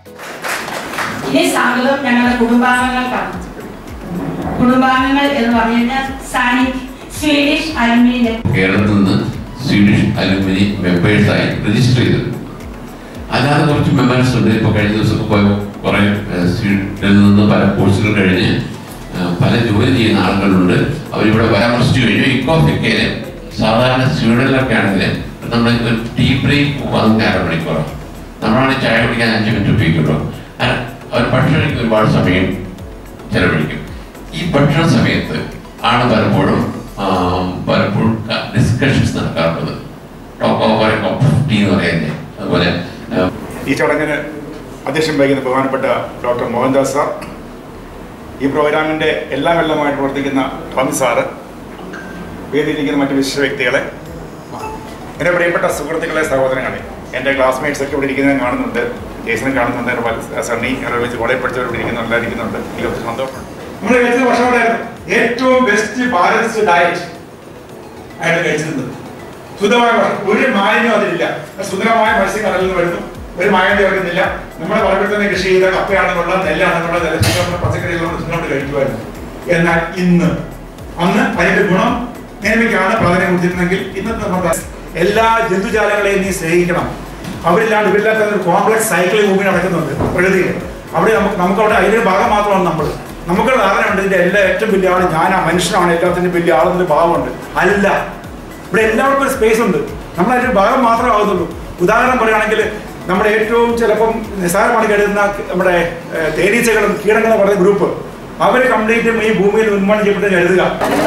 ഇനി സ്വാഗതം ഞങ്ങളുടെ കുടുംബാംഗങ്ങൾക്കാണ് കുടുംബാംഗങ്ങൾ എന്ന് പറഞ്ഞു കഴിഞ്ഞാൽ സാനിക് സ്വീഡിഷ് അലുമിനിയം കേരളത്തിൽ നിന്ന് സ്വീഡിഷ് അലുമിനി മെമ്പേഴ്സായി രജിസ്റ്റർ ചെയ്തത് അല്ലാതെ കുറച്ച് മെമ്പേഴ്സ് ഉണ്ട് ഇപ്പോൾ കഴിഞ്ഞ ദിവസം പോയപ്പോൾ കുറേ ഏഹ്, സ്വീഡനിൽ നിന്ന് പല കോഴ്സുകൾ കഴിഞ്ഞ് ഏഹ്, പല ജോലി ചെയ്യുന്ന ആളുകളുണ്ട് അവരിവിടെ പരാമർശിച്ചു കഴിഞ്ഞു ഇക്കോഫിക്കയിൽ സാധാരണ സ്വീഡനിലൊക്കെ ആണെങ്കിൽ നമ്മൾ ഒരു ടീ ബ്രേക്ക് പോകുന്ന അരമണിക്കൂറാണ് നമ്മളാണെങ്കിൽ ചായ കുടിക്കാൻ അഞ്ച് മിനിറ്റ് ഉപയോഗിക്കുള്ളൂ അര- അവർ ഭക്ഷണം കഴിക്കാൻ ഒരുപാട് സമയം ചെലവഴിക്കും ഈ ഭക്ഷണ സമയത്ത് ആണ് പലപ്പോഴും ആം, പലപ്പോഴും ഡിസ്കഷൻസ് നടക്കാറുള്ളത് talk over cup of tea എന്ന് പറയുന്നത് അതുപോലെ ആ, ഈ ചടങ്ങിന് അധ്യക്ഷൻ വഹിക്കുന്ന ബഹുമാനപ്പെട്ട ഡോക്ടർ മോഹൻദാസ് സാർ ഈ പ്രോഗ്രാമിൻ്റെ എല്ലാം വെള്ളമായിട്ട് പ്രവർത്തിക്കുന്ന ടോമി സാറ് വേദിയിലിരിക്കുന്ന മറ്റ് വിശിഷ്ട വ്യക്തികളെ എൻ്റെ പ്രിയപ്പെട്ട സുഹൃത്തുക്കളെ സഹോദരങ്ങളെ എൻ്റെ ക്ലാസ്മേറ്റ്സ് ഒക്കെ ഇവിടെ ഇരിക്കുന്നത് കാണുന്നുണ്ട് ജേസനെ കാണുന്നുണ്ട് എൻ്റെ പല- സണ്ണി അവിടെ വെച്ച് കോളേജ് പഠിച്ചവർ ഇവിടെ ഇരിക്കുന്ന എല്ലാം ഇരിക്കുന്നുണ്ട് എനിക്ക് ഒത്തിരി സന്തോഷമുണ്ട് നമ്മൾ കഴിച്ചത് ഭക്ഷണമായിരുന്നു ഏറ്റവും ബെസ്റ്റ് ബാലൻസ്ഡ് ഡയറ്റ് ആയിട്ട് കഴിച്ചിരുന്നത് ശുദ്ധമായ ഭക്ഷണം ഒരു മാലിന്യം അതിലില്ല സുന്ദരമായ മത്സ്യം കടലിൽ നിന്ന് വരുന്നു ഒരു മായം ചേർക്കുന്നില്ല നമ്മുടെ പറമ്പിൽ തന്നെ കൃഷി ചെയ്ത കപ്പയാണെന്നുള്ള നെല്ലാണെന്നുള്ള നിലച്ചിട്ടുള്ള പച്ചക്കറികളോട് തിന്നോണ്ട് കഴിക്കുമായിരുന്നു എന്നാൽ ഇന്ന് അന്ന് അതിന്റെ ഗുണം മേന്മയ്ക്കാണ് പ്രാധാന്യം കൊടുത്തിരുന്നെങ്കിൽ ഇന്നത്തെ നമ്മുടെ എല്ലാ ജന്തുജാലങ്ങളെയും നീ സ്നേഹിക്കണം അവരില്ലാണ്ട് ഇവരില്ലാത്ത ഒരു കോംപ്ലക്സ് സൈക്ലിംഗ് ഭൂമി നടക്കുന്നുണ്ട് പ്രകൃതിയിൽ അവിടെ നമുക്ക് നമുക്കവിടെ അതിന്റെ ഭാഗം മാത്രമാണ് നമ്മൾ നമുക്കുള്ള ധാരണയുണ്ട് ഇതിന്റെ എല്ലാ ഏറ്റവും വലിയ ആൾ ഞാനാ മനുഷ്യനാണ് എല്ലാത്തിൻ്റെ വലിയ ആളെന്നൊരു ഭാവമുണ്ട് അല്ല ഇവിടെ എല്ലാവർക്കും ഒരു സ്പേസ് ഉണ്ട് നമ്മൾ അതിന്റെ ഒരു ഭാഗം മാത്രമേ ആവുന്നുള്ളൂ ഉദാഹരണം പറയുകയാണെങ്കിൽ നമ്മുടെ ഏറ്റവും ചിലപ്പം നിസ്സാരമാണ് കരുതുന്ന നമ്മുടെ ഏഹ്, തേനീച്ചകളും കീടങ്ങളും പറയുന്ന ഗ്രൂപ്പ് അവർ കംപ്ലീറ്റും ഈ ഭൂമിയിൽ ഉന്മൂലനം ചെയ്യപ്പെട്ട് കരുതുക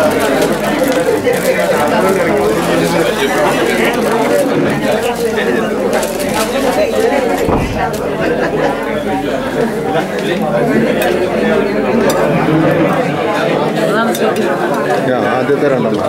ആദ്യത്തെ രണ്ടെണ്ണം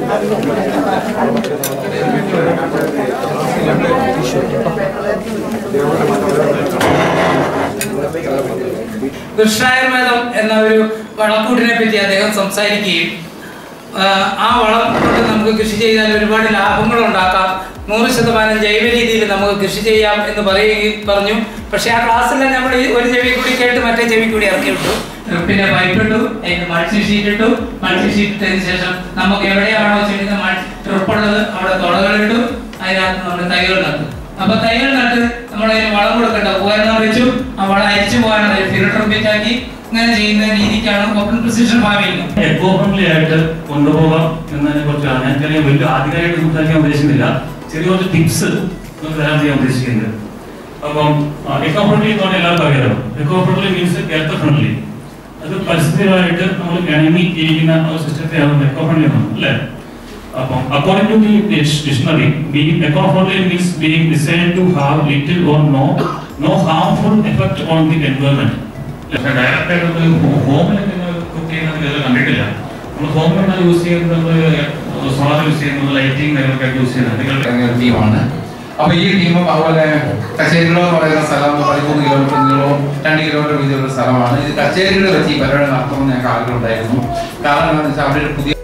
കൃഷ്ണായുർവേദം എന്ന ഒരു വളക്കൂട്ടിനെ പറ്റി അദ്ദേഹം സംസാരിക്കുകയും ആ, ആ വളം കൊണ്ട് നമുക്ക് കൃഷി ചെയ്താൽ ഒരുപാട് ലാഭങ്ങൾ ഉണ്ടാക്കാം നൂറ് ശതമാനം ജൈവ രീതിയിൽ നമുക്ക് കൃഷി ചെയ്യാം എന്ന് പറയുകയും പറഞ്ഞു പക്ഷെ ആ ക്ലാസ്സെല്ലാം നമ്മൾ ഈ ഒരു ചെവി കൂടി കേട്ട് മറ്റേ ചെവി കൂടി ഇറക്കി വിട്ടു പിന്നെ പൈപ്പ് ഇട്ടു അതിന് മൾച്ചി ഷീറ്റ് ഇട്ടു മൾച്ചി ഷീറ്റ് ഇട്ടതിന് ശേഷം നമുക്ക് എവിടെയാണോ ചെടിക്ക് ട്രിപ്പുള്ളത് അവിടെ തുളകളിട്ടു അതിനകത്ത് നമ്മൾ തൈകൾ നട്ടു അപ്പൊ തൈകൾ നട്ട് നമ്മൾ അതിന് വളം കൊടുക്കണ്ട ഉപകരണം വെച്ചു ആ വളം അരിച്ചു പോകാനുള്ള ഫിൽട്ടർ ഉപയോഗിച്ചാക്കി ഇങ്ങനെ ചെയ്യുന്ന രീതിക്കാണ് open precision farming eco friendly ആയിട്ട് കൊണ്ടുപോകാം എന്നതിനെ കുറിച്ചാണ് ഞാൻ ചെറിയ വലിയ ആധികാരികമായിട്ട് സംസാരിക്കാൻ ഉദ്ദേശിക്കുന്നില്ല ചെറിയ കുറച്ച് ടിപ്സ് നമുക്ക് തരാൻ ചെയ്യാൻ ഉദ്ദേശിക്കുന്നത് അപ്പം എക്കോ ഫ്രണ്ട്ലി എന്ന് പറഞ്ഞാൽ എല്ലാവർക്കും അറിയാലോ eco friendly means earth friendly അത് പരിസ്ഥിതിപരമായിട്ട് നമ്മൾ ഇണങ്ങി ജീവിക്കുന്ന ഒരു സിസ്റ്റത്തെയാണ് എക്കോ ഫ്രണ്ട്ലി എന്ന് പറയുന്നത് അല്ലേ അപ്പം according to the dictionary being eco friendly means being design to have little or no no harmful effect on the environment പക്ഷേ ഡയറക്റ്റ് ആയിട്ട് നമ്മൾ ഹോമിലൊക്കെ കുക്ക് ചെയ്യുന്നത് ഇത് കണ്ടിട്ടില്ല നമ്മൾ ഹോമിലാണ് യൂസ് ചെയ്യുന്നത് സോളാർ യൂസ് ചെയ്യുന്നത് ലൈറ്റിംഗ് കാര്യങ്ങളൊക്കെ യൂസ് ചെയ്യുന്നത് നിങ്ങൾ ഒരു ടീമാണ് അപ്പൊ ഈ ടീമും അതുപോലെ കച്ചേരികളോ എന്ന് പറയുന്ന സ്ഥലം പതിമൂന്ന് കിലോമീറ്റർ നീളവും രണ്ട് കിലോമീറ്റർ വീതിയുള്ള സ്ഥലമാണ് ഇത് കച്ചേരികൾ വെച്ച് ഈ പരിപാടി നടത്തണമെന്ന് ഞങ്ങൾക്ക് ആഗ്രഹം ഉണ്ടായിരുന്നു കാരണം എന്താണെന്ന് വെച്ചാൽ അവിടെ ഒരു പുതിയ